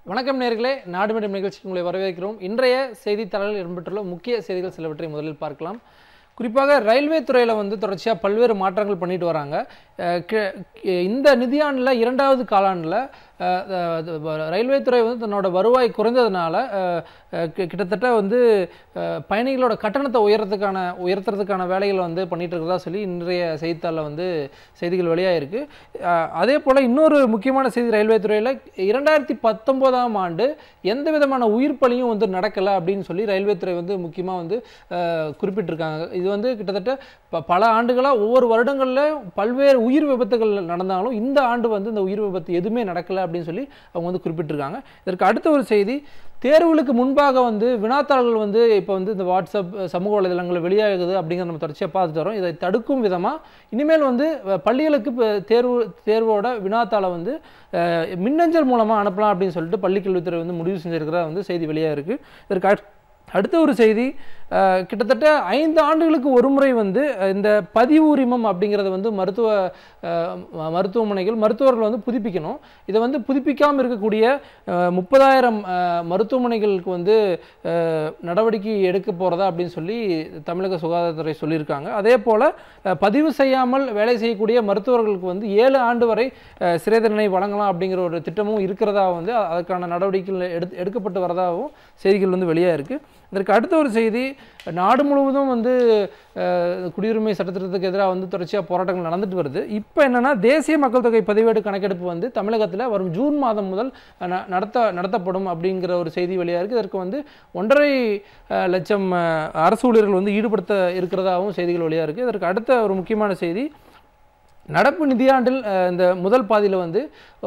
வணக்கம் நேர்களே நாடு மீண்டும் நிகழ்ச்சிக்கு உங்களை வரவேற்கிறோம் இன்றைய செய்தித்தாளில் இடம்பெற்றுள்ள முக்கிய செய்திகள் சிலவற்றை முதலில் பார்க்கலாம் குறிப்பாக ரயில்வே துறையில் வந்து தொடர்ச்சியாக பல்வேறு மாற்றங்கள் பண்ணிட்டு வராங்க அஹ் கி- கி- இந்த நிதியாண்டில் இரண்டாவது காலாண்டில் அஹ், அஹ், ரயில்வே துறை வந்து தன்னோட வருவாய் குறைந்ததுனால அஹ், அஹ், கி- கிட்டத்தட்ட வந்து அஹ், பயணிகளோட கட்டணத்தை உயரத்துக்கான உயர்த்துறதுக்கான வேலைகளை வந்து பண்ணிட்டு இருக்கிறதா சொல்லி இன்றைய செய்தித்தாளில் வந்து செய்திகள் வெளியாயிருக்கு அஹ், அதே போல் இன்னொரு முக்கியமான செய்தி ரயில்வே துறையில் இரண்டாயிரத்தி பத்தொம்போதாம் ஆண்டு எந்த விதமான உயிர் பலியும் வந்து நடக்கலை அப்படின்னு சொல்லி ரயில்வே துறை வந்து முக்கியமாக வந்து அஹ், குறிப்பிட்டிருக்காங்க இது வந்து கிட்டத்தட்ட ப- பல ஆண்டுகளாக ஒவ்வொரு வருடங்களில் பல்வேறு உயிர் விபத்துகள் நடந்தாலும் இந்த ஆண்டு வந்து இந்த உயிர் விபத்து எதுவுமே நடக்கலை அப்படின்னு சொல்லி அவங்க வந்து குறிப்பிட்டிருக்காங்க இதற்கு அடுத்த ஒரு செய்தி தேர்வுகளுக்கு முன்பாக வந்து வினாத்தாள்கள் வந்து இப்போ வந்து இந்த வாட்ஸ்அப் சமூக வலைதளங்களில் வெளியாகுது அப்படிங்கிற நம்ம தொடர்ச்சியாக பார்த்துட்டு வரோம் இதை தடுக்கும் விதமாக இனிமேல் வந்து அஹ், பள்ளிகளுக்கு இப்போ தேர்வு தேர்வோட வினாத்தாளை வந்து அஹ், மின்னஞ்சல் மூலமாக அனுப்பலாம் அப்படின்னு சொல்லிட்டு பள்ளிக்கல்வித்துறை வந்து முடிவு செஞ்சிருக்கிறதா வந்து செய்தி வெளியாக இருக்குது இதற்கு அட்- அடுத்த ஒரு செய்தி அஹ், கிட்டத்தட்ட ஐந்து ஆண்டுகளுக்கு ஒரு முறை வந்து அஹ், இந்த பதிவு உரிமம் அப்படிங்கிறத வந்து மருத்துவ அஹ், ம- மருத்துவமனைகள் மருத்துவர்கள் வந்து புதுப்பிக்கணும் இதை வந்து புதுப்பிக்காமல் இருக்கக்கூடிய அஹ், முப்பதாயிரம் அஹ், மருத்துவமனைகளுக்கு வந்து அஹ், நடவடிக்கை எடுக்க போகிறதா அப்படின்னு சொல்லி தமிழக சுகாதாரத்துறை சொல்லியிருக்காங்க அதே போல் பதிவு செய்யாமல் வேலை செய்யக்கூடிய மருத்துவர்களுக்கு வந்து ஏழு ஆண்டு வரை அஹ், சிறை தண்டனை வழங்கலாம் அப்படிங்கிற ஒரு திட்டமும் இருக்கிறதா வந்து அ- அதற்கான நடவடிக்கைகள் எடுத்து எடுக்கப்பட்டு வரதாகவும் செய்திகள் வந்து வெளியாக இருக்குது இதற்கு அடுத்த ஒரு செய்தி நாடு முழுவதும் வந்து அஹ், குடியுரிமை சட்டத்திட்டத்துக்கு எதிராக வந்து தொடர்ச்சியாக போராட்டங்கள் நடந்துட்டு வருது இப்போ என்னன்னா தேசிய மக்கள் தொகை பதிவேடு கணக்கெடுப்பு வந்து தமிழகத்தில் வரும் ஜூன் மாதம் முதல் ந- நடத்த நடத்தப்படும் அப்படிங்கிற ஒரு செய்தி வெளியாக இருக்குது இதற்கு வந்து ஒன்றரை அஹ், லட்சம் அஹ், அரசு ஊழியர்கள் வந்து ஈடுபடுத்த இருக்கிறதாகவும் செய்திகள் வெளியாக இருக்குது இதற்கு அடுத்த ஒரு முக்கியமான செய்தி நடப்பு நிதியாண்டில் அஹ், இந்த முதல் பாதியில் வந்து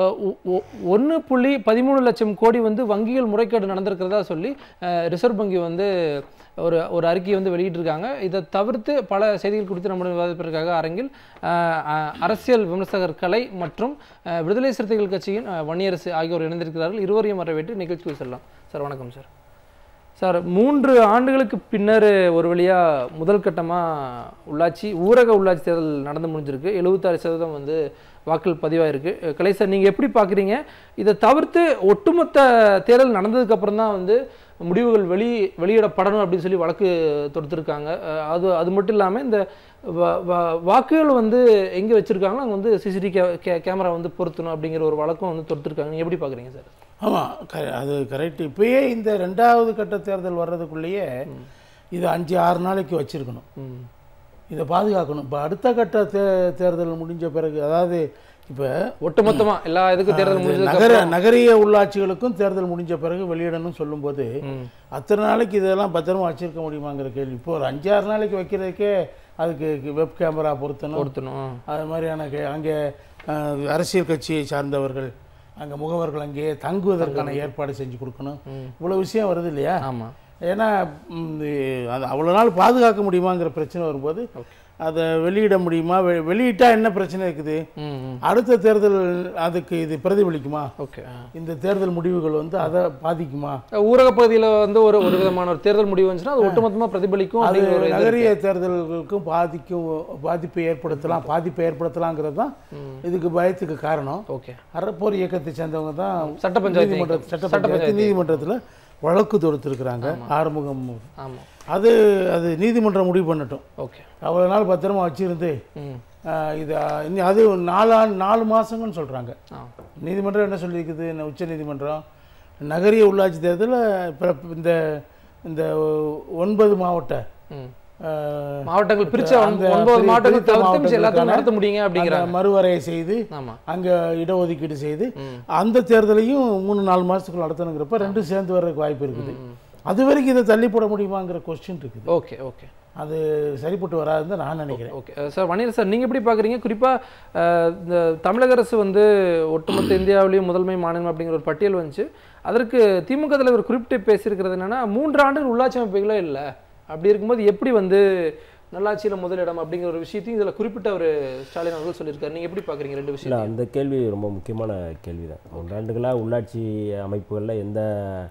ஒன்று புள்ளி பதிமூணு லட்சம் கோடி வந்து வங்கிகள் முறைகேடு நடந்திருக்கிறதா சொல்லி அஹ், ரிசர்வ் வங்கி வந்து ஒரு ஒரு அறிக்கையை வந்து வெளியிட்டிருக்காங்க இதை தவிர்த்து பல செய்திகள் குறித்து நம்முடைய விவாதிப்பதற்காக அரங்கில் அஹ், அஹ், அரசியல் விமர்சகர் கலை மற்றும் அஹ், விடுதலை சிறுத்தைகள் கட்சியின் அஹ், வன்னியரசு ஆகியோர் இணைந்திருக்கிறார்கள் இருவரையும் வரவேற்று நிகழ்ச்சிக்கு செல்லலாம் சார் வணக்கம் சார் சார் மூன்று ஆண்டுகளுக்கு பின்னர் ஒரு வழியாக முதல் கட்டமாக உள்ளாட்சி ஊரக உள்ளாட்சி தேர்தல் நடந்து முடிஞ்சிருக்கு எழுபத்தாறு சதவீதம் வந்து வாக்கள் பதிவாயிருக்கு அஹ் கலை சார் நீங்கள் எப்படி பார்க்குறீங்க இதை தவிர்த்து ஒட்டுமொத்த தேர்தல் நடந்ததுக்கப்புறம் தான் வந்து முடிவுகள் வெளி வெளியிடப்படணும் அப்படின்னு சொல்லி வழக்கு தொடுத்துருக்காங்க அஹ் அது அது மட்டும் இல்லாமல் இந்த வ- வ- வாக்குகள் வந்து எங்கே வச்சுருக்காங்களோ அங்கே வந்து சிசிடிவி கே கே கேமரா வந்து பொருத்தணும் அப்படிங்கிற ஒரு வழக்கம் வந்து தொடுத்துருக்காங்க நீங்கள் எப்படி பார்க்குறீங்க சார் ஆமாம் க அது கரெக்ட் இப்பயே இந்த ரெண்டாவது கட்ட தேர்தல் வர்றதுக்குள்ளேயே இது அஞ்சு ஆறு நாளைக்கு வச்சுருக்கணும் ம் இதை பாதுகாக்கணும் இப்போ அடுத்த கட்ட தே தேர்தல் முடிஞ்ச பிறகு அதாவது இப்போ ஒட்டுமொத்தமா எல்லா இதுக்கும் தேர்தல் முடிஞ்சதுக்கு நகர நகரிய உள்ளாட்சிகளுக்கும் தேர்தல் முடிஞ்ச பிறகு வெளியிடணும்னு சொல்லும்போது ம். அத்தனை நாளைக்கு இதெல்லாம் பத்திரமா வச்சிருக்க முடியுமாங்கிற கேள்வி இப்போ ஒரு அஞ்சாறு நாளைக்கு வைக்கிறதுக்கே அதுக்கு வெப் கேமரா பொருத்தணும் பொருத்தணும் அது மாதிரியான கே- அங்கே அஹ், அரசியல் கட்சியை சார்ந்தவர்கள் அங்கே முகவர்கள் அங்கேயே தங்குவதற்கான ஏற்பாடு செஞ்சு கொடுக்கணும் இவ்வளோ விஷயம் வருது இல்லையா ஆமா ஏன்னா ம், அது அவ்வளோ நாள் பாதுகாக்க முடியுமாங்கிற பிரச்சனை வரும்போது அதை வெளியிட முடியுமா வெ- வெளியிட்டா என்ன பிரச்சனை இருக்குது ம் ம் அடுத்த தேர்தல் அதுக்கு இது பிரதிபலிக்குமா ஓகே இந்த தேர்தல் முடிவுகள் வந்து அதை பாதிக்குமா ஊரக பகுதியில வந்து ஒரு ஒரு விதமான ஒரு தேர்தல் முடிவு வந்துச்சுன்னா அது ஒட்டுமொத்தமா பிரதிபலிக்கும் அது அப்படிங்கிற ஒரு இது நகரிய தேர்தல்களுக்கும் பாதிக்கும் பாதிப்பை ஏற்படுத்தலாம் பாதிப்பை ஏற்படுத்தலாங்கிறது தான் இதுக்கு பயத்துக்கு காரணம் ஓகே அறப்போர் இயக்கத்தை சேர்ந்தவங்க தான் சட்ட பஞ்சாயத்து நீதிமன்ற இயக்கம். சட்ட சட்ட பஞ்சாயத்து நீதிமன்றத்தில் வழக்கு தொடுத்திருக்கிறாங்க ஆறுமுகம் ஆமா அது அது நீதிமன்றம் முடிவு பண்ணட்டும் ஓகே அவ்வளோ நாள் பத்திரமா வச்சிருந்து ம் ஆஹ், இது இனி அது நாலு ஆண்டு நாலு மாதங்கன்னு சொல்கிறாங்க ஆ நீதிமன்றம் என்ன சொல்லியிருக்குது இந்த உச்ச நீதிமன்றம் நகரிய உள்ளாட்சி தேர்தலில் இந்த இந்த ஒன்பது மாவட்ட ம் ஆஹ், மாவட்டங்கள் பிரிச்ச ஒன்- அந்த ஒன்பது பிரி- மாவட்டங்கள் பிரித்த தவிர்த்து மிச்சம் எல்லாத்தையும் மாவட்டங்களுக்கான நடத்த முடியுங்க அப்படிங்கிறாங்க அந்த மறுவரையை செய்து ஆமா அங்கே இடஒதுக்கீடு செய்து ம். அந்த தேர்தலையும் மூணு நாலு மாதத்துக்குள்ள நடத்தணுங்கிறப்ப ரெண்டும் சேர்ந்து வர்றதுக்கு வாய்ப்பு இருக்குது அது வரைக்கும் இதை தள்ளி போட முடியுமாங்கிற கொஸ்டின் இருக்குது ஓகே ஓகே அது சரிப்பட்டு வராதுன்னு தான் நான் நினைக்கிறேன் ஓகே சார் வன்னியர் சார் நீங்கள் எப்படி பார்க்குறீங்க குறிப்பாக இந்த தமிழக அரசு வந்து ஒட்டுமொத்த இந்தியாவிலேயும் முதன்மை மாநிலம் அப்படிங்கிற ஒரு பட்டியல் வந்துச்சு அதற்கு திமுக தலைவர் குறிப்பிட்டு பேசியிருக்கிறது என்னன்னா மூன்று ஆண்டுகள் உள்ளாட்சி அமைப்புகளே இல்லை அப்படி இருக்கும்போது எப்படி வந்து நல்லாட்சியில் முதலிடம் அப்படிங்கிற ஒரு விஷயத்தையும் இதில் குறிப்பிட்ட ஒரு ஸ்டாலின் அவர்கள் சொல்லியிருக்காரு நீங்கள் எப்படி பார்க்குறீங்க ரெண்டு இல்லை விஷயம் அந்த கேள்வி ரொம்ப முக்கியமான கேள்வி தான் மூன்றாண்டுகளாக உள்ளாட்சி அமைப்புகளில் எந்த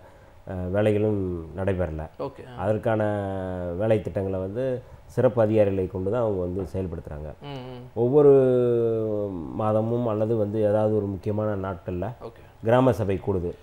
அஹ், வேலைகளும் நடைபெறலை ஓகே அதற்கான வேலை திட்டங்களை வந்து சிறப்பு அதிகாரிகளை கொண்டு தான் அவங்க வந்து செயல்படுத்துகிறாங்க ம் ம் ஒவ்வொரு மாதமும் அல்லது வந்து ஏதாவது ஒரு முக்கியமான நாட்களில் ஓகே கிராம சபை கூடுது ம்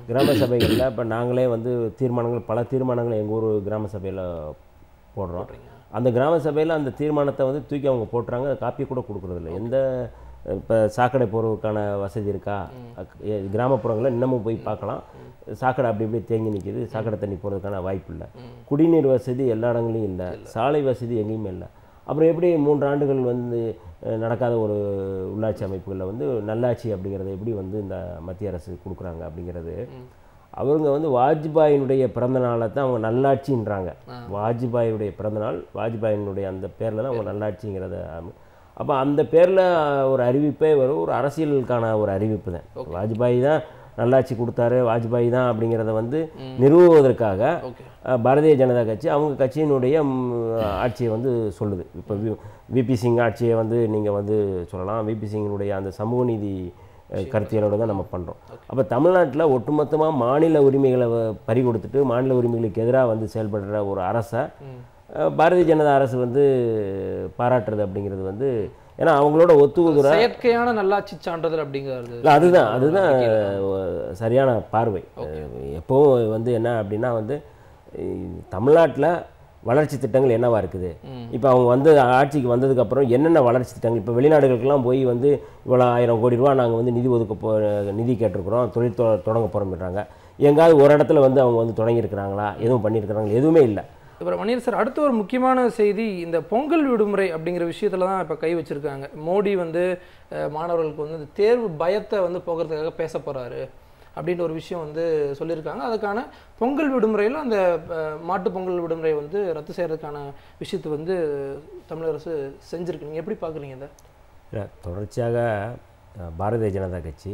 கிராம சபைகளில் இப்போ நாங்களே வந்து தீர்மானங்கள் பல தீர்மானங்கள் எங்கள் ஊர் கிராம சபையில் போடுறோம் அந்த கிராம சபையில் அந்த தீர்மானத்தை வந்து தூக்கி அவங்க போட்டுறாங்க காப்பி கூட கொடுக்குறதில்ல எந்த இப்போ சாக்கடை போகிறதுக்கான வசதி இருக்கா அக்- எ- கிராமப்புறங்களில் இன்னமும் போய் பார்க்கலாம் சாக்கடை அப்படி இப்படி தேங்கி நிற்கிது சாக்கடை தண்ணி போகிறதுக்கான வாய்ப்பு இல்லை குடிநீர் வசதி எல்லா இடங்களையும் இல்லை சாலை வசதி எங்கேயுமே இல்லை அப்புறம் எப்படி மூன்று ஆண்டுகள் வந்து அஹ், நடக்காத ஒரு உள்ளாட்சி அமைப்புகளில் வந்து நல்லாட்சி அப்படிங்கிறத எப்படி வந்து இந்த மத்திய அரசு கொடுக்குறாங்க அப்படிங்கிறது அவங்க வந்து வாஜ்பாயினுடைய பிறந்த நாளை தான் அவங்க நல்லாட்சின்றாங்க வாஜ்பாயினுடைய பிறந்த நாள் வாஜ்பாயினுடைய அந்த பேரில் தான் அவங்க நல்லாட்சிங்கிறத அப்போ அந்த பேரில் ஒரு அறிவிப்பே வரும் ஒரு அரசியலுக்கான ஒரு அறிவிப்பு தான் வாஜ்பாய் தான் நல்லாட்சி கொடுத்தாரு வாஜ்பாய் தான் அப்படிங்கிறத வந்து நிறுவுவதற்காக ஓகே அஹ், பாரதிய ஜனதா கட்சி அவங்க கட்சியினுடைய ம், ஆட்சியை வந்து சொல்லுது இப்போ விபி சிங் ஆட்சியை வந்து நீங்கள் வந்து சொல்லலாம் விபி சிங்கினுடைய அந்த சமூக நீதி அஹ், கருத்தியலோட தான் நம்ம பண்ணுறோம் அப்போ தமிழ்நாட்டில் ஒட்டுமொத்தமாக மாநில உரிமைகளை வ- பறி கொடுத்துட்டு மாநில உரிமைகளுக்கு எதிராக வந்து செயல்படுற ஒரு அரசை அஹ், பாரதிய ஜனதா அரசு வந்து பாராட்டுறது அப்படிங்கிறது வந்து ஏன்னா அவங்களோட ஒத்துவதுற செயற்கையான நல்லாட்சி சான்றிதழ் அப்படிங்கிறது இல்லை அதுதான் அதுதான் அஹ், சரியான பார்வை அஹ், எப்பவும் வந்து என்ன அப்படின்னா வந்து தமிழ்நாட்டில் வளர்ச்சி திட்டங்கள் என்னவா இருக்குது இப்போ அவங்க வந்து ஆட்சிக்கு வந்ததுக்கப்புறம் என்னென்ன வளர்ச்சி திட்டங்கள் இப்போ வெளிநாடுகளுக்கெல்லாம் போய் வந்து இவ்வளோ ஆயிரம் கோடி ரூபா நாங்கள் வந்து நிதி ஒதுக்க போ நிதி கேட்டிருக்கிறோம் தொழில் தொ தொடங்க போகிறோம்ன்றாங்க எங்காவது ஒரு இடத்துல வந்து அவங்க வந்து தொடங்கியிருக்கிறாங்களா எதுவும் பண்ணியிருக்கிறாங்களா எதுவுமே இல்லை அப்புறம் மணியன் சார் அடுத்த ஒரு முக்கியமான செய்தி இந்த பொங்கல் விடுமுறை அப்படிங்கிற விஷயத்துல தான் இப்போ கை வச்சிருக்காங்க மோடி வந்து அஹ், மாணவர்களுக்கு வந்து இந்த தேர்வு பயத்தை வந்து போகிறதுக்காக பேச போறாரு அப்படின்ற ஒரு விஷயம் வந்து சொல்லியிருக்காங்க அதுக்கான பொங்கல் விடுமுறையில் அந்த அஹ், மாட்டுப் பொங்கல் விடுமுறை வந்து ரத்து செய்யறதுக்கான விஷயத்தை வந்து தமிழக அரசு செஞ்சிருக்கு நீங்கள் எப்படி பார்க்குறீங்க இதை இல்ல, தொடர்ச்சியாக அஹ், பாரதிய ஜனதா கட்சி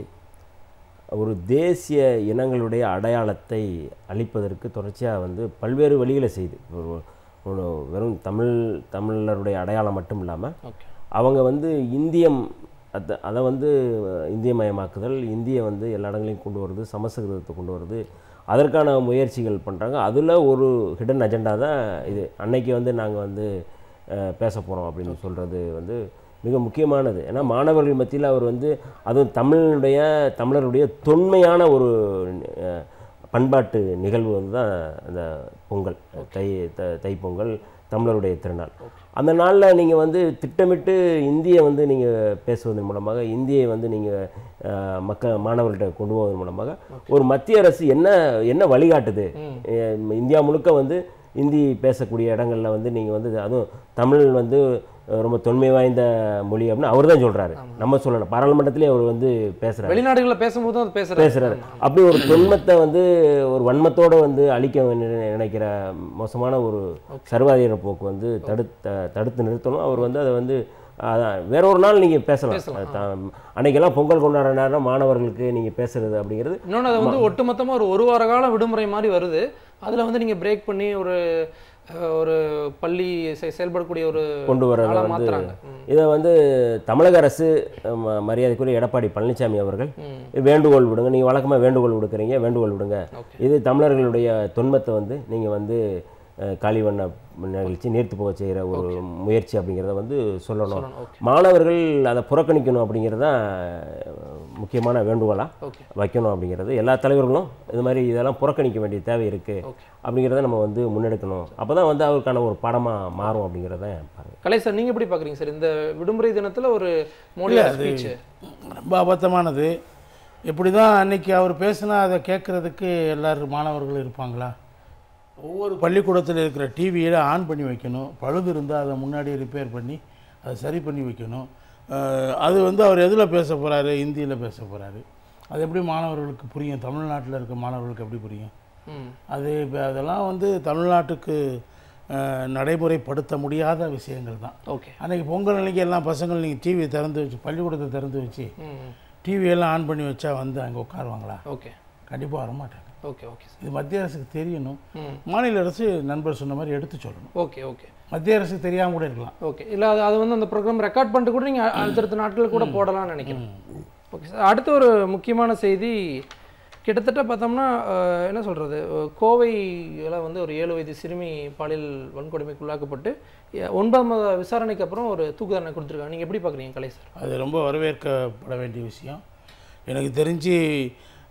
ஒரு தேசிய இனங்களுடைய அடையாளத்தை அளிப்பதற்கு தொடர்ச்சியாக வந்து பல்வேறு வழிகளை செய்யுது ஒரு- ஒரு வெறும் தமிழ் தமிழருடைய அடையாளம் மட்டும் இல்லாமல் ஓகே அவங்க வந்து இந்தியம் அதை அதை வந்து இந்தியமயமாக்குதல் இந்திய வந்து எல்லா இடங்களையும் கொண்டு வருது சமஸ்கிருதத்தை கொண்டு வருது அதற்கான முயற்சிகள் பண்ணுறாங்க அதில் ஒரு ஹிடன் அஜெண்டா தான் இது அன்னைக்கு வந்து நாங்கள் வந்து அஹ், பேச போகிறோம் அப்படின்னு சொல்கிறது வந்து மிக முக்கியமானது ஏன்னா மாணவர்கள் மத்தியில் அவர் வந்து அதுவும் தமிழனுடைய தமிழருடைய தொன்மையான ஒரு அஹ், பண்பாட்டு நிகழ்வு வந்து தான் அந்த பொங்கல் தை த- தைப்பொங்கல் தமிழருடைய திருநாள் அந்த நாளில் நீங்கள் வந்து திட்டமிட்டு இந்தியை வந்து நீங்கள் பேசுவதன் மூலமாக இந்தியை வந்து நீங்கள் மக்கள் மாணவர்கள்ட்ட கொண்டு போவதன் மூலமாக ஒரு மத்திய அரசு என்ன என்ன வழிகாட்டுது அஹ் இந்தியா முழுக்க வந்து இந்தி பேசக்கூடிய இடங்கள்ல வந்து நீங்கள் வந்து அதுவும் தமிழ் வந்து அஹ், ரொம்ப தொன்மை வாய்ந்த மொழி அப்படின்னு அவர் தான் சொல்கிறாரு நம்ம சொல்லணும் பாராளுமன்றத்திலே அவர் வந்து பேசுகிறாரு வெளிநாடுகளில் பேசும்போது தான் அது பேசுகிறாரு பேசுறாரு அப்படி ஒரு தொன்மத்தை வந்து ஒரு வன்மத்தோட வந்து அழிக்க நினை- நினைக்கிற மோசமான ஒரு சர்வாதிகார போக்கு வந்து தடுத்த தடுத்து நிறுத்தணும் அவர் வந்து அதை வந்து அதான் வேற ஒரு நாள் நீங்க பேசலாம் அது தான் அன்னைக்கெல்லாம் பொங்கல் கொண்டாடுற நேரம் மாணவர்களுக்கு நீங்க பேசுறது அப்படிங்கிறது இன்னொன்று அது வந்து ஒட்டுமொத்தமாக ஒரு ஒரு வார காலம் விடுமுறை மாதிரி வருது அதில் வந்து நீங்கள் பிரேக் பண்ணி ஒரு அஹ், ஒரு பள்ளி செ- செயல்படக்கூடிய ஒரு கொண்டு வரதை நாளா வந்து மாத்துறாங்க ம். இதை வந்து தமிழக அரசு ம- மரியாதைக்குரிய எடப்பாடி பழனிசாமி அவர்கள் வேண்டுகோள் விடுங்க நீங்கள் வழக்கமாக வேண்டுகோள் விடுக்கிறீங்க வேண்டுகோள் விடுங்க ஓகே இது தமிழர்களுடைய தொன்மத்தை வந்து நீங்கள் வந்து அஹ், காளிவண்ண நிகழ்ச்சி நீர்த்து போக செய்கிற ஒரு முயற்சி அப்படிங்கிறத வந்து சொல்லணும் சொல்லணும் ஓகே மாணவர்கள் அதை புறக்கணிக்கணும் அப்படிங்கிறது தான் அஹ், முக்கியமான வேண்டுகோளாக ஓகே வைக்கணும் அப்படிங்கிறது எல்லா தலைவர்களும் இது மாதிரி இதெல்லாம் புறக்கணிக்க வேண்டிய தேவை இருக்குது ஓகே அப்படிங்கிறத நம்ம வந்து முன்னெடுக்கணும் அப்போ தான் வந்து அவருக்கான ஒரு படமாக மாறும் அப்படிங்கிறத பாருங்க கலை சார் நீங்கள் எப்படி பார்க்குறீங்க சார் இந்த விடுமுறை தினத்தில் ஒரு மோடி ஸ்பீச் ரொம்ப அபத்தமானது இப்படி தான் அன்னைக்கு அவர் பேசினா அதை கேட்குறதுக்கு எல்லாரும் மாணவர்கள் இருப்பாங்களா ஒவ்வொரு பள்ளிக்கூடத்தில் இருக்கிற டிவியில் ஆன் பண்ணி வைக்கணும் பழுது இருந்தால் அதை முன்னாடியே ரிப்பேர் பண்ணி அதை சரி பண்ணி வைக்கணும் அஹ் அது வந்து அவர் எதில் பேச போகிறாரு ஹிந்தியில் பேச போகிறாரு அது எப்படி மாணவர்களுக்கு புரியும் தமிழ்நாட்டில் இருக்க மாணவர்களுக்கு எப்படி புரியும் ம் அது இப்போ அதெல்லாம் வந்து தமிழ்நாட்டுக்கு அஹ், நடைமுறைப்படுத்த முடியாத விஷயங்கள் தான் ஓகே அன்னைக்கு பொங்கல் அன்னைக்கு எல்லாம் பசங்கள் நீங்கள் டிவி திறந்து வச்சு பள்ளிக்கூடத்தை திறந்து வச்சு ம் டிவி எல்லாம் ஆன் பண்ணி வச்சா வந்து அங்கே உட்காருவாங்களா ஓகே கண்டிப்பாக வரமாட்டாங்க ஓகே ஓகே சார் இது மத்திய அரசுக்கு தெரியணும் ம் மாநில அரசு நண்பர் சொன்ன மாதிரி எடுத்து சொல்லணும் ஓகே ஓகே மத்திய அரசுக்கு தெரியாமல் கூட இருக்கலாம் ஓகே இல்லை அது அது வந்து அந்த ப்ரோக்ராம் ரெக்கார்ட் பண்ணிட்டு கூட நீங்கள் அடுத்தடுத்த நாட்கள் கூட போடலாம்னு நினைக்கிறேன் ஓகே சார் அடுத்த ஒரு முக்கியமான செய்தி கிட்டத்தட்ட பார்த்தோம்னா அஹ், என்ன சொல்கிறது கோவையில் வந்து ஒரு ஏழு வயது சிறுமி பாலியல் வன்கொடுமைக்கு உள்ளாக்கப்பட்டு எ- ஒன்பதாம் மாத விசாரணைக்கு அப்புறம் ஒரு தூக்கு தண்டனை கொடுத்துருக்காங்க நீங்கள் எப்படி பார்க்குறீங்க கலை சார் அது ரொம்ப வரவேற்கப்பட வேண்டிய விஷயம் எனக்கு தெரிஞ்சு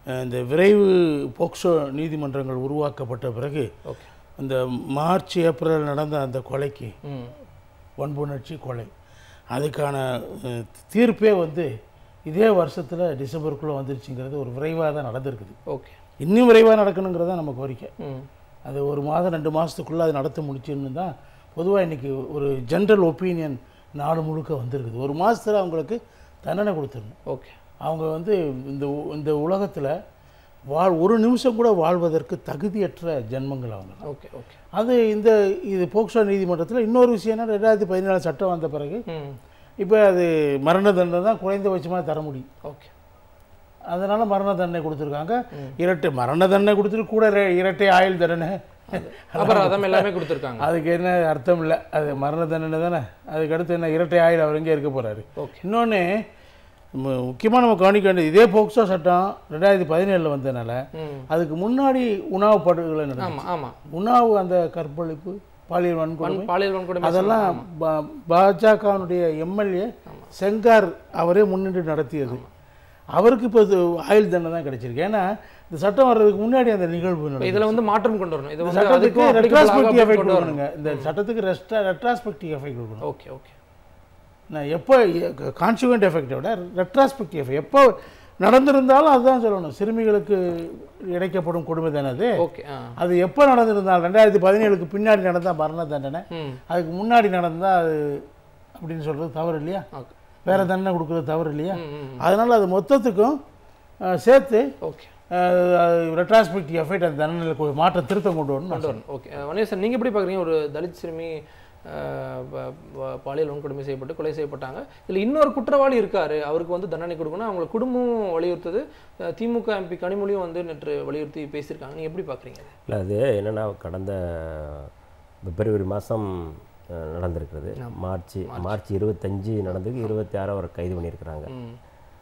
அஹ், இந்த விரைவு போக்சோ நீதிமன்றங்கள் உருவாக்கப்பட்ட பிறகு ஓகே இந்த மார்ச் ஏப்ரல் நடந்த அந்த கொலைக்கு ம் வன்புணர்ச்சி கொலை அதுக்கான அஹ், தீர்ப்பே வந்து இதே வருஷத்தில் டிசம்பருக்குள்ளே வந்துருச்சுங்கிறது ஒரு விரைவாக தான் நடந்திருக்குது ஓகே இன்னும் விரைவாக நடக்கணுங்கிறது தான் நம்ம கோரிக்கை ம் அது ஒரு மாதம் ரெண்டு மாதத்துக்குள்ளே அது நடத்த முடிச்சுன்னு தான் பொதுவாக இன்றைக்கி ஒரு ஜென்ரல் ஒப்பீனியன் நாடு முழுக்க வந்திருக்குது ஒரு மாதத்தில் அவங்களுக்கு தண்டனை கொடுத்துடணும் ஓகே அவங்க வந்து இந்த உ- இந்த உலகத்தில் வாழ் ஒரு நிமிஷம் கூட வாழ்வதற்கு தகுதியற்ற ஜென்மங்கள் அவங்க ஓகே ஓகே அது இந்த இது போக்சோ நீதிமன்றத்தில் இன்னொரு விஷயம்னா ரெண்டாயிரத்தி பதினேழு சட்டம் வந்த பிறகு ம் இப்போ அது மரண தண்டனை தான் குறைந்தபட்சமாக தர முடியும் ஓகே அதனால் மரண தண்டனை கொடுத்துருக்காங்க இரட்டை மரண தண்டனை கொடுத்துட்டு கூட ரெ- இரட்டை ஆயுள் தண்டனை அபராதம் எல்லாமே கொடுத்துருக்காங்க அதுக்கு என்ன அர்த்தம் இல்லை அது மரண தண்டனை தானே அதுக்கு அடுத்து என்ன இரட்டை ஆயுள் அவர் எங்கே இருக்க போகிறாரு ஓகே இன்னொன்று முக்கியமாக நம்ம கவனிக்க வேண்டியது இதே போக்சோ சட்டம் ரெண்டாயிரத்தி பதினேழில் வந்ததுனால ம் அதுக்கு முன்னாடி உணவு படுகொலை நடந்தது ஆமாம் ஆமாம் உணவு அந்த கற்பழிப்பு பாலியல் வன்கொடுமை பாலியல் வன்கொடுமை அதெல்லாம் பா- பாஜகவினுடைய எம்எல்ஏ செங்கார் அவரே முன்னின்று நடத்தியது அவருக்கு இப்போ இது ஆயுள் தண்டனை தான் கிடைச்சிருக்கு ஏன்னா இந்த சட்டம் வர்றதுக்கு முன்னாடி அந்த நிகழ்வு நடந்தது. இதுல வந்து மாற்றம் கொண்டு வரணும் இது இந்த வந்து சட்டத்துக்கு அதுக்கும் applicable ஆக ரெட்ராஸ்பெக்டிவ் அப்படி எஃபெக்ட் கொண்டு வரணும் கொடுக்கணுங்க இந்த சட்டத்துக்கு ரெஸ்டா ரெட்ராஸ்பெக்டிவ் எஃபெக்ட் கொடுக்கணும் ஓகே ஓகே நான் எப்போ கான்சிக்வெண்ட் எஃபெக்டை விட ரெட்ராஸ்பெக்டிவ் எஃபெக்ட் எப்போ நடந்திருந்தாலும் அதுதான் சொல்லணும் சிறுமிகளுக்கு இழைக்கப்படும் கொடுமை தானே அது ஓகே ஆ அது எப்போ நடந்திருந்தால் ரெண்டாயிரத்தி பதினேழுக்கு பின்னாடி நடந்தால் மரண தண்டனை ம் அதுக்கு முன்னாடி நடந்தால் அது அப்படின்னு சொல்கிறது தவறு இல்லையா ஓகே வேற தண்டனை கொடுக்குறது தவறு இல்லையா ம் ம் அதனால் அது மொத்தத்துக்கும் அஹ், சேர்த்து ஓகே ரெட்ராஸ்பெக்டிவ் எஃபெக்ட் அந்த தண்டனையில் கொ- மாற்ற திருத்தம் கொண்டு வரணும் கொண்டு வரணும் ஓகே வணிக சார் நீங்கள் எப்படி பார்க்குறீங்க ஒரு தலித் சிறுமி அஹ், ப- ப- பாலியல் வன்கொடுமை செய்யப்பட்டு கொலை செய்யப்பட்டாங்க இதில் இன்னொரு குற்றவாளி இருக்காரு அவருக்கு வந்து தண்டனை கொடுக்கணும் அவங்க குடும்பமும் வலியுறுத்தது அஹ், திமுக எம்பி கனிமொழியும் வந்து நேற்று வலியுறுத்தி பேசியிருக்காங்க நீங்கள் எப்படி பார்க்குறீங்க இல்லை அது என்னென்னா கடந்த பிப்ரவரி மாதம் நடந்திருக்கிறது மார்ச் மார்ச் இருபத்தஞ்சு நடந்ததுக்கு இருபத்தி ஆறு அவர் கைது பண்ணியிருக்கிறாங்க ம்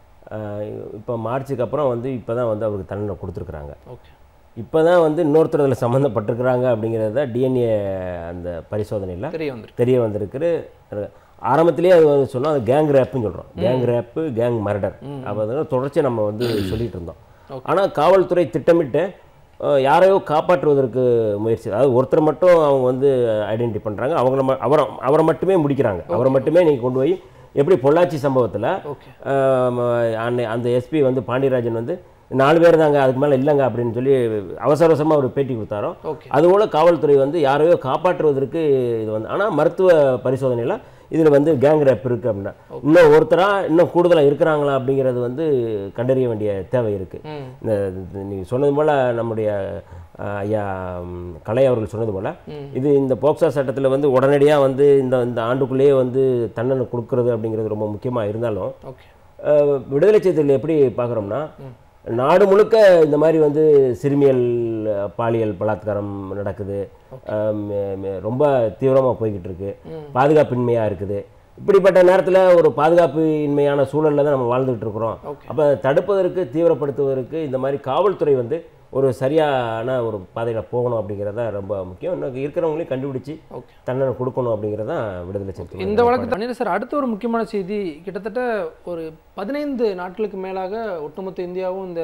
இப்போ மார்ச்சுக்கு அப்புறம் வந்து இப்போ தான் வந்து அவருக்கு தண்டனை கொடுத்துருக்குறாங்க ஓகே இப்போ தான் வந்து இன்னொருத்தர் அதில் சம்மந்தப்பட்டிருக்கிறாங்க அப்படிங்கிறது தான் டிஎன்ஏ அந்த பரிசோதனையில் தெரிய வந்துருக்கு தெரிய வந்திருக்கு ஆரம்பத்திலேயே அது வந்து சொன்னால் அது கேங் ரேப்புன்னு சொல்கிறோம் கேங் ரேப்பு கேங் மர்டர் அப்போ அதனால தொடர்ச்சியாக நம்ம வந்து சொல்லிட்டு இருந்தோம் ஆனால் காவல்துறை திட்டமிட்டு அஹ், யாரையோ காப்பாற்றுவதற்கு முயற்சி அதாவது ஒருத்தர் மட்டும் அவங்க வந்து ஐடென்டி பண்ணுறாங்க அவங்கள ம- அவரை அவரை மட்டுமே முடிக்கிறாங்க அவரை மட்டுமே நீங்கள் கொண்டு போய் எப்படி பொள்ளாச்சி சம்பவத்தில் ஓகே அன்னை அந்த எஸ்பி வந்து பாண்டியராஜன் வந்து நாலு பேர் தாங்க அதுக்கு மேலே இல்லைங்க அப்படின்னு சொல்லி அவசர அவசரமாக ஒரு பேட்டி கொடுத்தாரோ ஓகே அதுபோல் காவல்துறை வந்து யாரையோ காப்பாற்றுவதற்கு இது வந்து ஆனால் மருத்துவ பரிசோதனையில் இதில் வந்து கேங் ரேப் இருக்குது அப்படின்னா இன்னும் ஒருத்தராக இன்னும் கூடுதலாக இருக்கிறாங்களா அப்படிங்கிறது வந்து கண்டறிய வேண்டிய தேவை இருக்குது ம் இந்த நீங்கள் சொன்னது போல் நம்முடைய அஹ், ஐயா ம், கலை அவர்கள் சொன்னது போல் ம். இது இந்த போக்சோ சட்டத்தில் வந்து உடனடியாக வந்து இந்த இந்த ஆண்டுக்குள்ளேயே வந்து தண்டனை கொடுக்கறது அப்படிங்கிறது ரொம்ப முக்கியமாக இருந்தாலும் ஓகே அஹ், விடுதலை சிறுத்தைகள் எப்படி பார்க்குறோம்னா நாடு முழுக்க இந்த மாதிரி வந்து சிறுமியல் அஹ், பாலியல் பலாத்காரம் நடக்குது அஹ், மே- மே- ரொம்ப தீவிரமாக போய்கிட்டு இருக்கு பாதுகாப்பின்மையாக இருக்குது இப்படிப்பட்ட நேரத்தில் ஒரு பாதுகாப்பு இன்மையான சூழலில் தான் நம்ம வாழ்ந்துகிட்டு இருக்கிறோம் ஓகே அப்போ தடுப்பதற்கு தீவிரப்படுத்துவதற்கு இந்த மாதிரி காவல்துறை வந்து ஒரு சரியான ஒரு பாதையில் போகணும் அப்படிங்கிறது தான் ரொம்ப முக்கியம் இன்னும் இருக்கிறவங்களையும் கண்டுபிடிச்சி ஓகே தண்டனை கொடுக்கணும் அப்படிங்கிறது தான் விடுதலை சிறுத்தைகள் இந்த வழக்கு தண்ணீர் சார் அடுத்த ஒரு முக்கியமான செய்தி கிட்டத்தட்ட ஒரு பதினைந்து நாட்களுக்கு மேலாக ஒட்டுமொத்த இந்தியாவும் இந்த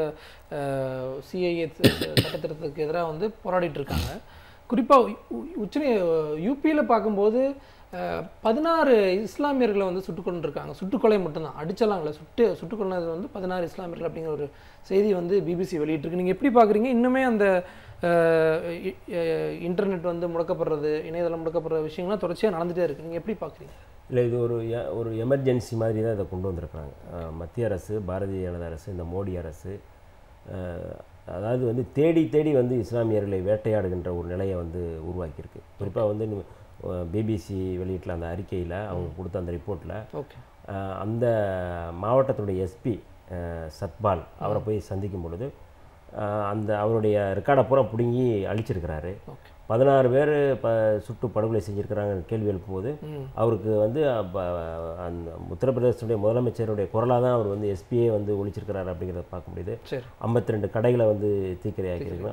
சிஐஏ சட்டத்திட்டத்துக்கு எதிராக வந்து போராடிட்டு இருக்காங்க குறிப்பாக உச்ச யூபியில் பார்க்கும்போது அஹ், பதினாறு இஸ்லாமியர்களை வந்து சுட்டுக் கொண்டிருக்காங்க சுட்டுக்கொலை மட்டும்தான் அடிச்சலாங்களே சுட்டு சுட்டுக் கொண்டது வந்து பதினாறு இஸ்லாமியர்கள் அப்படிங்கிற ஒரு செய்தி வந்து பிபிசி வெளியிட்டிருக்கு நீங்கள் எப்படி பார்க்குறீங்க இன்னுமே அந்த அஹ், இ- அஹ், இன்டர்நெட் வந்து முடக்கப்படுறது இணையதளம் முடக்கப்படுற விஷயங்கள்லாம் தொடர்ச்சியாக நடந்துகிட்டே இருக்கு நீங்கள் எப்படி பார்க்குறீங்க இல்லை இது ஒரு எ- ஒரு எமர்ஜென்சி மாதிரி தான் இதை கொண்டு வந்திருக்காங்க அஹ் மத்திய அரசு பாரதிய ஜனதா அரசு இந்த மோடி அரசு அஹ் அதாவது வந்து தேடி தேடி வந்து இஸ்லாமியர்களை வேட்டையாடுகின்ற ஒரு நிலையை வந்து உருவாக்கியிருக்கு குறிப்பாக வந்து பிபிசி வெளியிட்ட அந்த அறிக்கையில் அவங்க கொடுத்த அந்த ரிப்போர்ட்டில் ஓகே அந்த மாவட்டத்துடைய எஸ்பி சத்பால் அவரை போய் சந்திக்கும் பொழுது அஹ் அந்த அவருடைய ரெக்கார்டை பூரா பிடுங்கி அழிச்சிருக்கிறாரு ஓகே பதினாறு பேர் ப சுட்டு படுகொலை செஞ்சுருக்கிறாங்கன்னு கேள்வி எழுப்பும்போது ம் அவருக்கு வந்து அப்ப, அந்த உத்தரப்பிரதேசனுடைய முதலமைச்சருடைய குரலாக தான் அவர் வந்து எஸ்பியே வந்து ஒழிச்சிருக்கிறாரு அப்படிங்கிறத பார்க்க முடியுது சரி ஐம்பத்தி ரெண்டு கடைகளை வந்து தீக்கிரையாக்கியிருக்கலாம்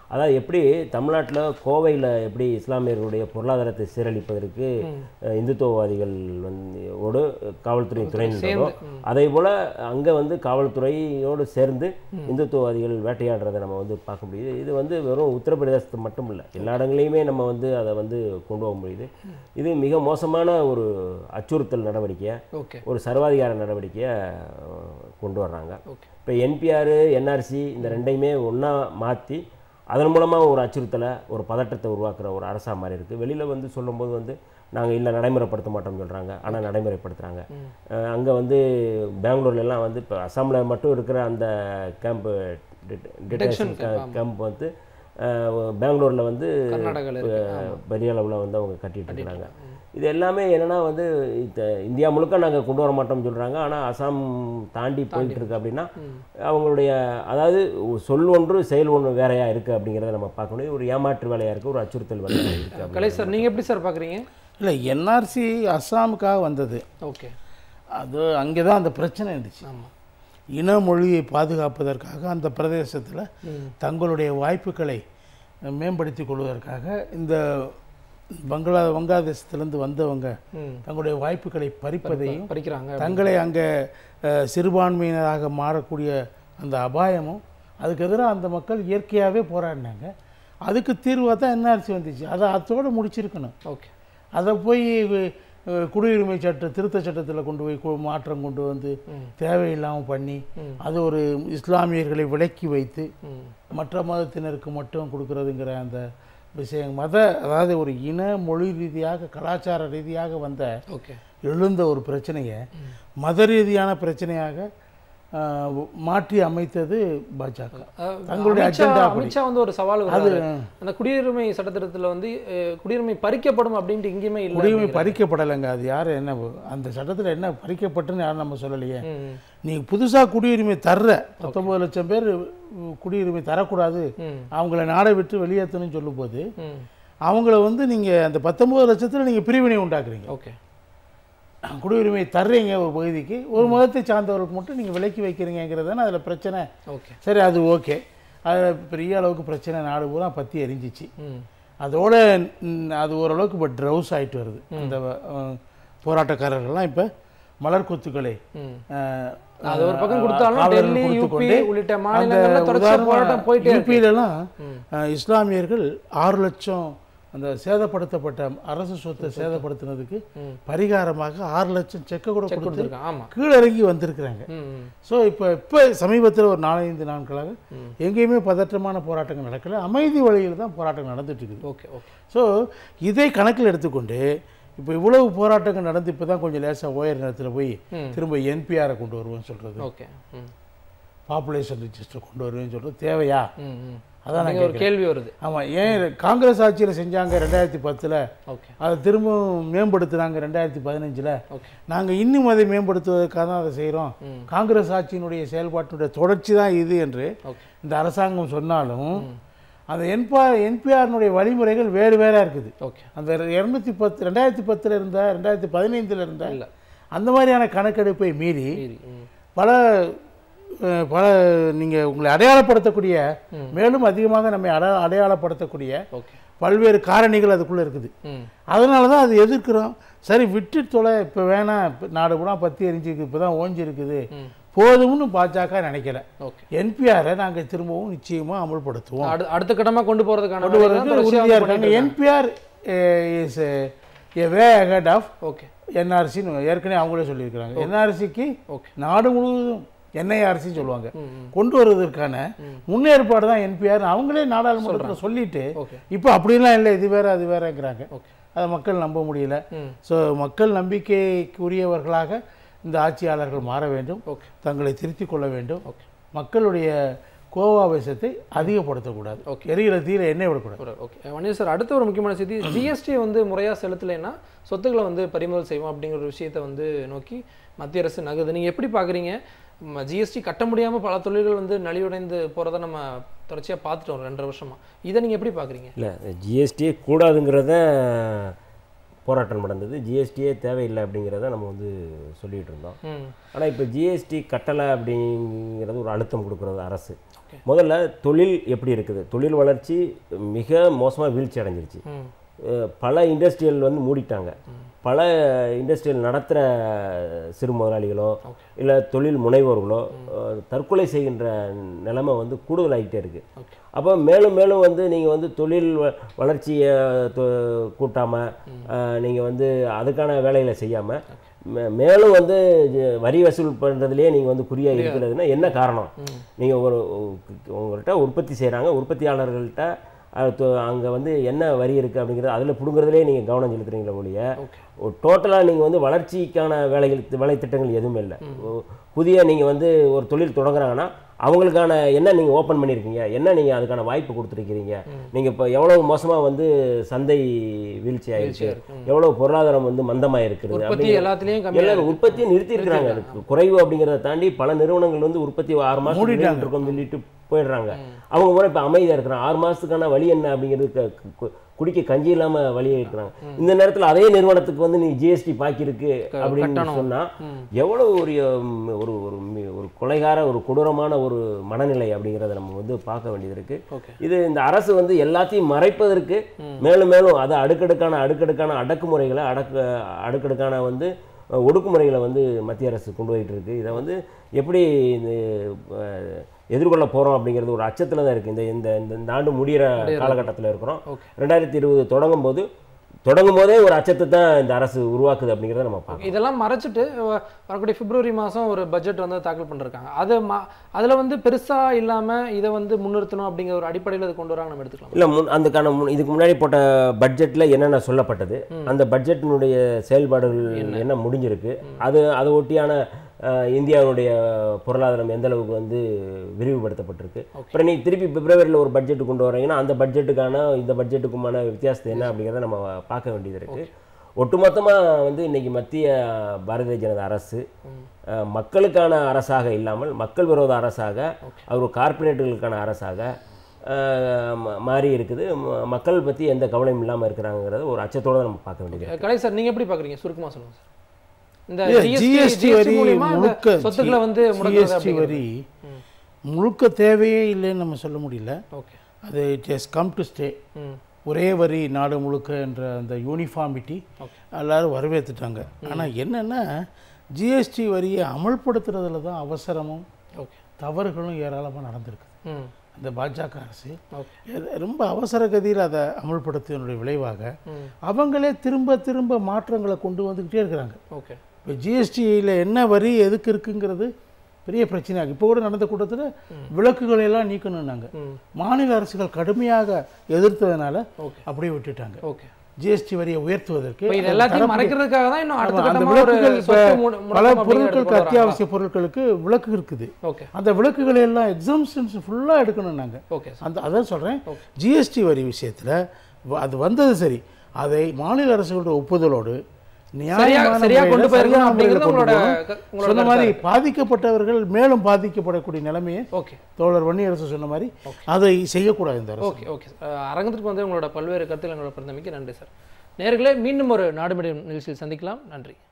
அதாவது எப்படி தமிழ்நாட்டில் கோவையில் எப்படி இஸ்லாமியர்களுடைய பொருளாதாரத்தை சீரழிப்பதற்கு அஹ், இந்துத்துவவாதிகள் வந்து ஓடு காவல்துறை துணை நின்றதோ அதே போல் அங்கே வந்து காவல்துறையோடு சேர்ந்து இந்துத்துவவாதிகள் வேட்டையாடுறதை நம்ம வந்து பார்க்க முடியுது இது வந்து வெறும் உத்தரப்பிரதேசத்து மட்டும் இல்லை எல்லா இடங்களையுமே நம்ம வந்து அதை வந்து கொண்டு போக முடியுது இது மிக மோசமான ஒரு அச்சுறுத்தல் நடவடிக்கையை ஓகே ஒரு சர்வாதிகார நடவடிக்கையை அஹ், கொண்டு வர்றாங்க ஓகே இப்போ என்பிஆர் என்ஆர்சி இந்த ரெண்டையுமே ஒன்றா மாற்றி அதன் மூலமாக ஒரு அச்சுறுத்தலை ஒரு பதட்டத்தை உருவாக்குற ஒரு அரசாக மாதிரி இருக்குது வெளியில் வந்து சொல்லும்போது வந்து நாங்கள் இல்லை நடைமுறைப்படுத்த மாட்டோம்னு சொல்கிறாங்க ஆனால் நடைமுறைப்படுத்துகிறாங்க அங்கே வந்து பெங்களூர்ல எல்லாம் வந்து இப்போ அசாமில் மட்டும் இருக்கிற அந்த கேம்ப்பு டிடெக்ஷன் கேம்ப் வந்து அஹ், பெங்களூர்ல வந்து கர்நாடகாவில் இருக்கு அஹ், பெரிய அளவில் வந்து அவங்க கட்டிட்டு இருக்கிறாங்க இது எல்லாமே என்னன்னா வந்து இந்த இந்தியா முழுக்க நாங்கள் கொண்டு வர மாட்டோம்னு சொல்கிறாங்க ஆனால் அசாம் தாண்டி போயிட்டு இருக்கு அப்படின்னா அவங்களுடைய அதாவது சொல் ஒன்று செயல் ஒன்று வேறையா இருக்குது அப்படிங்கிறத நம்ம பார்க்க முடியும் ஒரு ஏமாற்று வேலையாக இருக்குது ஒரு அச்சுறுத்தல் வேலையாக இருக்குது கலை சார் நீங்கள் எப்படி சார் பார்க்குறீங்க இல்லை என்ஆர்சி அஸ்ஸாமுக்காக வந்தது ஓகே அது அங்கே தான் அந்த பிரச்சனை இருந்துச்சு ஆமாம் இன மொழியை பாதுகாப்பதற்காக அந்த பிரதேசத்தில் தங்களுடைய வாய்ப்புகளை மேம்படுத்திக் கொள்வதற்காக இந்த பங்களா வங்காளதேசத்திலேருந்து வந்தவங்க ம் தங்களுடைய வாய்ப்புகளை பறிப்பதையும் படிக்கிறாங்க தங்களை அங்கே அஹ், சிறுபான்மையினராக மாறக்கூடிய அந்த அபாயமும் அதுக்கு எதிராக அந்த மக்கள் இயற்கையாகவே போராடினாங்க அதுக்கு தீர்வாக தான் என்ஆர்சி வந்துச்சு அதை அத்தோடு முடிச்சிருக்கணும் ஓகே அதை போய் அஹ், குடியுரிமை சட்ட திருத்த சட்டத்தில் கொண்டு போய் கு- மாற்றம் கொண்டு வந்து தேவையில்லாமல் பண்ணி அது ஒரு இஸ்லாமியர்களை விலக்கி வைத்து ம் மற்ற மதத்தினருக்கு மட்டும் கொடுக்கறதுங்கிற அந்த விஷயம் மத அதாவது ஒரு இன மொழி ரீதியாக கலாச்சார ரீதியாக வந்த ஓகே எழுந்த ஒரு பிரச்சனையை மத ரீதியான பிரச்சனையாக ஆஹ், மாற்றி அமைத்தது பாஜக அஹ் தங்களுடைய அமித்ஷா- agenda அப்படி. அமித்ஷா வந்து ஒரு சவால் அது அந்த குடியுரிமை சட்டத்திட்டத்தில் வந்து அஹ், குடியுரிமை பறிக்கப்படும் அப்படின்ட்டு எங்கேயுமே இல்லை குடியுரிமை பறிக்கப்படலைங்க அது யார் என்ன அந்த சட்டத்தில் என்ன பறிக்கப்பட்டுன்னு யாரும் நம்ம சொல்லலையே ம் நீ புதுசாக குடியுரிமை தர்ற பத்தொம்பது லட்சம் பேர் குடியுரிமை தரக்கூடாது ம் அவங்கள நாடை விட்டு வெளியேற்றணும்னு சொல்லும்போது ம் அவங்கள வந்து நீங்கள் அந்த பத்தொம்பது லட்சத்தில் நீங்கள் பிரிவினை உண்டாக்குறீங்க ஓகே குடியுரிமை தர்றீங்க ஒரு பகுதிக்கு ஒரு மதத்தை சார்ந்தவர்களுக்கு மட்டும் நீங்கள் விலக்கி வைக்கிறீங்கிறது தானே அதில் பிரச்சனை ஓகே சரி அது ஓகே அது பெரிய அளவுக்கு பிரச்சனை நாடு பூரா பற்றி எரிஞ்சிச்சு ம் அதோட ம், அது ஓரளவுக்கு இப்போ ட்ரௌஸ் ஆயிட்டு வருது அந்த அஹ், போராட்டக்காரர்கள்லாம் இப்போ மலர் கொத்துக்களை ம் அஹ், அது ஒரு பக்கம் கொடுத்தாலும் காவலர்கள் டெல்லி கொடுத்துக் யூபி கொண்டு உள்ளிட்ட அந்த மாநிலங்கள்ல தொடர்ச்சியா உதாரணமா போராட்டம் போயிட்டே இருக்கு யூபியிலலாம் அஹ், இஸ்லாமியர்கள் ஆறு லட்சம் அந்த சேதப்படுத்தப்பட்ட அரசு சொத்தை சேதப்படுத்தினதுக்கு ம். பரிகாரமாக ஆறு லட்சம் செக்கை கூட கொடுத்து கொடுத்துருக்கான் ஆமா கீழே இறங்கி வந்திருக்கிறாங்க ம் ம் ஸோ இப்போ இப்போ சமீபத்தில் ஒரு நாலஞ்சு நாட்களாக எங்கேயுமே பதற்றமான போராட்டங்கள் நடக்கல அமைதி வழியில் தான் போராட்டம் நடந்துட்டு இருக்குது ஓகே ஓகே ஸோ இதை கணக்கில் எடுத்துக்கொண்டு இப்போ இவ்வளவு போராட்டங்கள் நடந்து இப்போ தான் கொஞ்சம் லேசாக ஓயர் நேரத்தில் போய் ம். திரும்ப என்பிஆரை கொண்டு வருவேன்னு சொல்கிறது ஓகே ம் பாப்புலேஷன் ரிஜிஸ்டர் கொண்டு வருவேன்னு சொல்கிறது தேவையா ம் ம் அதான் நான் அப்படிங்கிற ஒரு கேள்வி வருது ஆமாம் ஏன் இது காங்கிரஸ் ஆட்சியில் செஞ்சாங்க ரெண்டாயிரத்தி பத்தில் ஓகே அதை திரும்பவும் மேம்படுத்தினாங்க ரெண்டாயிரத்தி பதினஞ்சில் ஓகே நாங்கள் இன்னும் அதை மேம்படுத்துவதற்காக தான் அதை செய்கிறோம் காங்கிரஸ் ஆட்சியினுடைய செயல்பாட்டினுடைய தொடர்ச்சி தான் இது என்று ஓகே இந்த அரசாங்கம் சொன்னாலும் அந்த என்பா என்பிஆர்னுடைய வழிமுறைகள் வேறு வேறாக இருக்குது ஓகே அந்த இரநூத்தி பத்து ரெண்டாயிரத்தி பத்தில் இருந்த ரெண்டாயிரத்தி பதினைந்தில் இருந்த இல்ல அந்த மாதிரியான கணக்கெடுப்பை மீறி மீறி ம் பல அஹ், பல நீங்கள் உங்களை அடையாளப்படுத்தக்கூடிய மேலும் அதிகமாக நம்மை அட அடையாளப்படுத்தக்கூடிய ஓகே பல்வேறு காரணிகள் அதுக்குள்ளே இருக்குது ம் அதனால தான் அது எதிர்க்கிறோம் சரி விட்டு தொலை இப்போ வேணாம் இப்ப நாடு பூரா பத்தி எரிஞ்சிருக்கு இப்போ தான் ஓஞ்சி இருக்குது ம் போதும்னு பாஜக நினைக்கல ஓகே என்பிஆரை நாங்கள் திரும்பவும் நிச்சயமாக அமல்படுத்துவோம் அடு அடுத்த கட்டமா கொண்டு போறதுக்கான கொண்டு வேலையை தான் வரதுக்கு தொடர்ச்சியா உறுதியாக வந்து இருக்காங்க NPR is a way ahead of okay என்ஆர்சின்னு ஏற்கனவே அவங்களே சொல்லியிருக்கிறாங்க என்ஆர்சிக்கு ஓகே நாடு முழுவதும் என்ஐஆர்சின்னு சொல்லுவாங்க ம் ம் கொண்டு வருவதற்கான முன்னேற்பாடு தான் என்பிஆர் அவங்களே நாடாளுமன்றத்தில் சொல்லிட்டு ஓகே இப்போ அப்படிலாம் இல்லை இது வேற அது வேறங்கிறாங்க ஓகே அதை மக்கள் நம்ப முடியல ம் ஸோ மக்கள் நம்பிக்கைக்குரியவர்களாக இந்த ஆட்சியாளர்கள் மாற வேண்டும் ஓகே தங்களை திருத்திக் கொள்ள வேண்டும் ஓகே மக்களுடைய கோவாவேசத்தை அதிகப்படுத்தக்கூடாது Okay. எரிகிற தீர எண்ணெய் விடக்கூடாது ஒரு ஓகே வணிகர் சார் அடுத்த ஒரு முக்கியமான செய்தி ஜிஎஸ்டி வந்து முறையாக செலுத்தலைன்னா சொத்துக்களை வந்து பறிமுதல் செய்வோம் அப்படிங்கிற ஒரு விஷயத்தை வந்து நோக்கி மத்திய அரசு நகருது நீங்கள் எப்படி பார்க்குறீங்க ஜிஎஸ்டி கட்ட முடியாமல் பல தொழில்கள் வந்து நலிவடைந்து போகிறத நம்ம தொடர்ச்சியாக பார்த்துட்டோம் ரெண்டரை வருஷமா இதை நீங்கள் எப்படி பார்க்குறீங்க இல்லை ஜிஎஸ்டியே கூடாதுங்கிறத போராட்டம் நடந்தது ஜிஎஸ்டியே தேவையில்லை அப்படிங்கிறத நம்ம வந்து சொல்லிகிட்டு இருந்தோம் ம் ஆனால் இப்போ ஜிஎஸ்டி கட்டலை அப்படிங்கிறது ஒரு அழுத்தம் கொடுக்குறது அரசு முதல்ல தொழில் எப்படி இருக்குது தொழில் வளர்ச்சி மிக மோசமாக வீழ்ச்சி அடைஞ்சிருச்சு ம் அஹ் பல இண்டஸ்ட்ரியல் வந்து மூடிட்டாங்க பல இண்டஸ்ட்ரியல் நடத்துகிற சிறு முதலாளிகளோ இல்லை தொழில் முனைவோர்களோ அஹ் தற்கொலை செய்கின்ற நிலைமை வந்து கூடுதலாகிட்டே இருக்குது ஓகே அப்போ மேலும் மேலும் வந்து நீங்கள் வந்து தொழில் வ- வளர்ச்சியை கூட்டாமல் நீங்கள் வந்து அதுக்கான வேலைகளை செய்யாமல் மேலும் வந்து ஜ- வரி வசூல் பண்ணுறதுலேயே நீங்கள் வந்து குறியாக இருக்கிறதுனா என்ன காரணம் நீங்கள் ஒரு உங்கள்கிட்ட உற்பத்தி செய்கிறாங்க உற்பத்தியாளர்கள்ட்ட அங்கே வந்து என்ன வரி இருக்குது அப்படிங்கிறது அதில் பிடுங்குறதுலே நீங்கள் கவனம் செலுத்துறீங்களே ஒழிய ஓகே டோட்டலாக நீங்கள் வந்து வளர்ச்சிக்கான வேலைகள் வேலை திட்டங்கள் எதுவுமே இல்லை புதிய நீங்கள் வந்து ஒரு தொழில் தொடங்குறாங்கன்னா அவங்களுக்கான என்ன நீங்கள் ஓப்பன் பண்ணியிருக்கீங்க என்ன நீங்கள் அதுக்கான வாய்ப்பு கொடுத்துருக்கிறீங்க நீங்கள் இப்போ எவ்வளவு மோசமாக வந்து சந்தை வீழ்ச்சி ஆயிடுச்சு எவ்வளவு பொருளாதாரம் வந்து மந்தமாக இருக்கிறது உற்பத்தி அப்படிங்கிற- எல்லாத்துலேயும் கம்மியாக எல்லாரும் உற்பத்தியை நிறுத்தி இருக்கிறாங்க குறைவு அப்படிங்கிறத தாண்டி பல நிறுவனங்கள் வந்து உற்பத்தி ஆறு மாசம் மூடிட்டாங்க. இருக்கோம் சொல்லிட்டு போயிடுறாங்க அவங்க கூட இப்போ அமைதியாக இருக்கிறாங்க ஆறு மாசத்துக்கான வழி என்ன அப்படிங்கிறது க- கு- குடிக்க கஞ்சி இல்லாம வழியே இருக்கிறாங்க இந்த நேரத்துல அதே நிறுவனத்துக்கு வந்து நீ ஜிஎஸ்டி பாக்கி இருக்கு அப்படின்னு கட்டணம். சொன்னா எவ்வளவு ஒரு ம், ஒரு ஒரு மி- ஒரு கொலைகார ஒரு கொடூரமான ஒரு மனநிலை அப்படிங்கிறத நம்ம வந்து பார்க்க வேண்டியது இருக்கு ஓகே இது இந்த அரசு வந்து எல்லாத்தையும் மறைப்பதற்கு மேலும் மேலும் அது அடுக்கடுக்கான அடுக்கடுக்கான அடக்குமுறைகளை அடக்கு அடுக்கடுக்கான வந்து அஹ், ஒடுக்குமுறைகளை வந்து மத்திய அரசு கொண்டு போயிட்டு இருக்கு இதை வந்து எப்படி இது, அஹ், எதிர்கொள்ள போறோம் அப்படிங்கிறது ஒரு அச்சத்துல தான் இருக்கு இந்த இந்த இந்த இந்த ஆண்டு முடியிற காலகட்டத்தில் இருக்கிறோம் ஓகே ரெண்டாயிரத்தி இருபது தொடங்கும் போது தொடங்கும் போதே ஒரு அச்சத்தை தான் இந்த அரசு உருவாக்குது அப்படிங்கிறத நம்ம பார்க்கணும் இதெல்லாம் மறைச்சிட்டு வ- வரக்கூடிய பிப்ரவரி மாதம் ஒரு பட்ஜெட் வந்து தாக்கல் பண்ணிருக்காங்க அது மா அதில் வந்து பெருசாக இல்லாமல் இதை வந்து முன்னிறுத்தணும் அப்படிங்கிற ஒரு அடிப்படையில் இது கொண்டு வராங்க நம்ம எடுத்துக்கலாம் இல்லை முன் அதுக்கான முன் இதுக்கு முன்னாடி போட்ட பட்ஜெட்டில் என்னென்ன சொல்லப்பட்டது அந்த பட்ஜெட்டினுடைய செயல்பாடுகள் என்ன முடிஞ்சிருக்கு அது அதை ஒட்டியான அஹ், இந்தியாவுடைய பொருளாதாரம் எந்த அளவுக்கு வந்து விரிவுபடுத்தப்பட்டிருக்கு அப்புறம் நீ திருப்பி பிப்ரவரியில் ஒரு பட்ஜெட் கொண்டு வரீங்கன்னா அந்த பட்ஜெட்டுக்கான இந்த பட்ஜெட்டுக்குமான வித்தியாசத்தை என்ன அப்படிங்கிறத நம்ம பார்க்க வேண்டியது இருக்கு ஒட்டுமொத்தமாக வந்து இன்னைக்கு மத்திய பாரதிய ஜனதா அரசு அஹ், மக்களுக்கான அரசாக இல்லாமல் மக்கள் விரோத அரசாக அவர் கார்ப்பரேட்டுகளுக்கான அரசாக அஹ், ம- மாறி இருக்குது ம- மக்கள் பற்றி எந்த கவலையும் இல்லாமல் இருக்கிறாங்கிறத ஒரு அச்சத்தோட நம்ம பார்க்க வேண்டியது இருக்கு. கலை சார் நீங்கள் எப்படி பார்க்குறீங்க சுருக்கமாக சொல்லுங்கள் சார் இந்த இல்ல, ஜிஎஸ்டி ஜிஎஸ்டி வரி மூலியமா இந்த முழுக்க சொத்துக்களை வந்து முடக்கிறது ஜிஎஸ்டி அப்படிங்கிறது. வரி முழுக்க தேவையே இல்லைன்னு நம்ம சொல்ல முடியல ஓகே அது it has come to stay hmm ஒரே வரி நாடு முழுக்க என்ற அந்த யூனிஃபார்மிட்டி எல்லாரும் வரவேற்றுட்டாங்க ஆனால் என்னென்னா ஜிஎஸ்டி வரியை அமல்படுத்துறதுல தான் அவசரமும் ஓகே தவறுகளும் ஏராளமாக நடந்திருக்கு ம் அந்த பாஜக அரசு ஓகே எது- ரொம்ப அவசர கதியில் அதை அமல்படுத்தியதனுடைய விளைவாக ம் அவங்களே திரும்ப திரும்ப மாற்றங்களை கொண்டு வந்துக்கிட்டே இருக்கிறாங்க ஓகே இப்போ ஜிஎஸ்டியில் என்ன வரி எதுக்கு இருக்குங்கிறது பெரிய பிரச்சனையாக இப்போ கூட நடந்த கூட்டத்தில் விளக்குகளை எல்லாம் நீக்கணும்னாங்க ம் மாநில அரசுகள் கடுமையாக எதிர்த்ததுனால ஓகே அப்படியே விட்டுட்டாங்க ஓகே ஜிஎஸ்டி வரியை உயர்த்துவதற்கு இப்போ இது அது எல்லாத்தையும் தரப்பு- மறைக்கிறதுக்காக தான் இன்னும் அடுத்த ஆமா, அந்த கட்டமா ஒரு விளக்குகள் இப்ப சொத்து முட- பல முடக்கம் அப்படிங்கிறது பொருட்களுக்கு கொண்டு வராங்களா? அத்தியாவசிய பொருட்களுக்கு விளக்கு இருக்குது ஓகே அந்த விளக்குகளை எல்லாம் எக்ஸாம்ஷன்ஸ் ஃபுல்லாக எடுக்கணும்னாங்க ஓகே அந்த அதான் சொல்கிறேன் ஜிஎஸ்டி வரி விஷயத்தில் அது வந்தது சரி அதை மாநில அரசுகளோட ஒப்புதலோடு நியாயமான சரியா கொண்டு முறையில, போயிருக்கணும் சரியான முறையில அப்படிங்கிறது கொண்டு உங்களோட போகணும். க- உங்களோட சொன்ன மாதிரி பாதிக்கப்பட்டவர்கள் மேலும் பாதிக்கப்படக்கூடிய நிலைமையை ஓகே தோழர் வன்னியரசு சொன்ன மாதிரி அதை செய்யக்கூடாது இந்த அரசு ஓகே ஓகே அஹ் அரங்கத்திற்கு வந்து உங்களோட பல்வேறு கருத்துக்கள் எங்களோட பிறந்தமைக்கு நன்றி சார் நேர்களே மீண்டும் ஒரு நாடு நிகழ்ச்சியில் சந்திக்கலாம் நன்றி